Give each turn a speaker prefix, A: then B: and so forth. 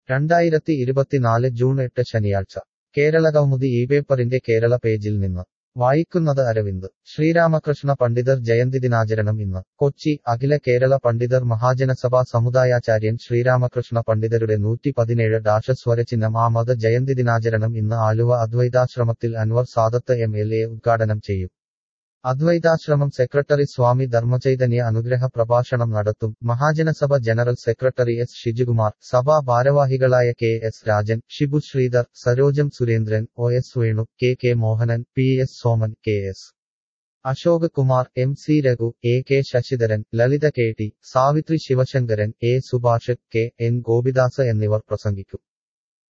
A: രണ്ടായിരത്തി ഇരുപത്തിനാല് ജൂൺ എട്ട് ശനിയാഴ്ച കേരളകൗമുദി ഈ പേപ്പറിന്റെ കേരള പേജിൽ നിന്ന് വായിക്കുന്നത് അരവിന്ദ് ശ്രീരാമകൃഷ്ണ പണ്ഡിതർ ജയന്തി ദിനാചരണം ഇന്ന് കൊച്ചി അഖില കേരള പണ്ഡിതർ മഹാജനസഭാ സമുദായാചാര്യൻ ശ്രീരാമകൃഷ്ണ പണ്ഡിതരുടെ നൂറ്റി പതിനേഴ് ഡാഷ സ്വരചിഹ്നം ആ മത ജയന്തി ദിനാചരണം ഇന്ന് ആലുവ അദ്വൈതാശ്രമത്തിൽ Anwar Sadath M L A ഉദ്ഘാടനം ചെയ്യും അദ്വൈതാശ്രമം സെക്രട്ടറി സ്വാമി ധർമ്മചൈതന്യ അനുഗ്രഹ പ്രഭാഷണം നടത്തും മഹാജനസഭ ജനറൽ സെക്രട്ടറി എസ് ഷിജുകുമാർ സഭാ ഭാരവാഹികളായ K S Rajan Shibu Sreedhar Sarojam Surendran O S Venu K K Mohanan P S Soman K S Ashok Kumar M C Raghu A K Sasidharan Lalitha K T Savithri Sivasankaran A Subhash K N Gopidas എന്നിവർ പ്രസംഗിക്കും